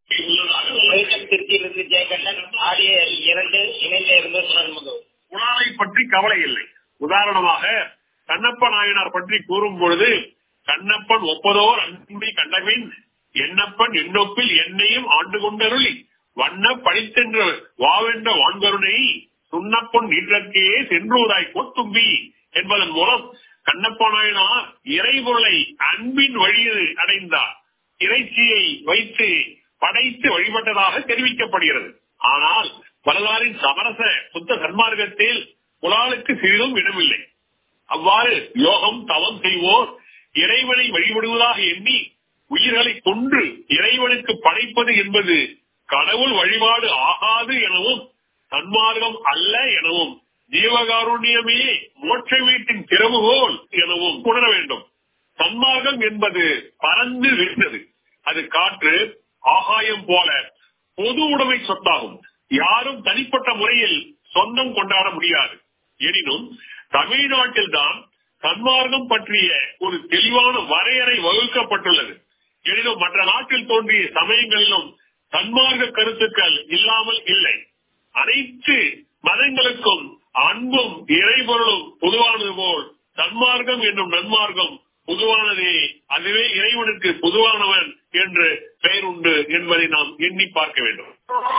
வைக்கம் திருச்சியிலிருந்து ஜெயகண்டன் ஆடிய இரண்டு இணைந்த இருந்து சுரன்முகம் குணாலை பற்றி கவலை இல்லை உதாரணமாக கண்ணப்ப நாயனார் பற்றி கூறும் பொழுது கண்ணப்பன் ஒப்பதோர் அன்புடி கண்டபின் எண்ணப்பன் எண்ணொப்பில் என்னையும் ஆண்டு கொண்டருளி வண்ண படித்தென்ற வாவென்ற வான்கருணை சுண்ணப்பொன் நீற்றற்கே சென்றூராய் கொத்தும்பி என்பதன் மூலம் கண்ணப்ப நாயனார் இறைபொருளை அன்பின் வழியில் அடைந்தார் இறைச்சியை வைத்து படைத்து வழிபட்டதாக தெரிவிக்கப்படுகிறது ஆனால் வரலாறின் சமரச புத்த சன்மார்க்கத்தில் புலாலுக்கு சிறிதும் இடமில்லை அவ்வாறு யோகம் தவம் செய்வோர் இறைவனை வழிபடுவதாக எண்ணி உயிர்களை கொன்று இறைவனுக்கு படைப்பது என்பது கடவுள் வழிபாடு ஆகாது எனவும் சன்மார்க்கம் அல்ல எனவும் ஜீவகாருண்யமே மோட்ச வீட்டின் திறவுகோல் எனவும் உணர வேண்டும் சன்மார்க்கம் என்பது பறந்து விழுந்தது அது காற்று ஆகாயம் போல பொது உடைமை சொத்தாகும் யாரும் தனிப்பட்ட முறையில் சொந்தம் கொண்டாட முடியாது எனினும் தமிழ்நாட்டில் தான் சன்மார்க்கம் பற்றிய ஒரு தெளிவான வரையறை வகுக்கப்பட்டுள்ளது எனினும் மற்ற நாட்டில் தோன்றிய சமயங்களிலும் சன்மார்க்க கருத்துக்கள் இல்லாமல் இல்லை அனைத்து மதங்களுக்கும் அன்பும் இறைபொருளும் பொதுவானது போல் சன்மார்க்கம் என்னும் நன்மார்க்கம் பொதுவானதே அதுவே இறைவனுக்கு பொதுவானவன் என்று பெயர் உண்டு என்பதை நாம் எண்ணி பார்க்க வேண்டும்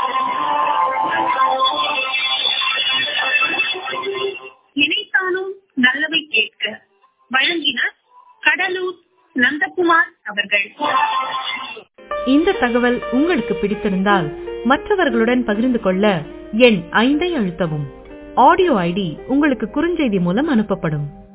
இணைத்தானும் நல்லவை கேட்க வழங்கினார் கடலூர் நந்தகுமார் அவர்கள் இந்த தகவல் உங்களுக்கு பிடித்திருந்தால் மற்றவர்களுடன் பகிர்ந்து கொள்ள எண் ஐந்தை அழுத்தவும் ஆடியோ ஐடி உங்களுக்கு குறுஞ்செய்தி மூலம் அனுப்பப்படும்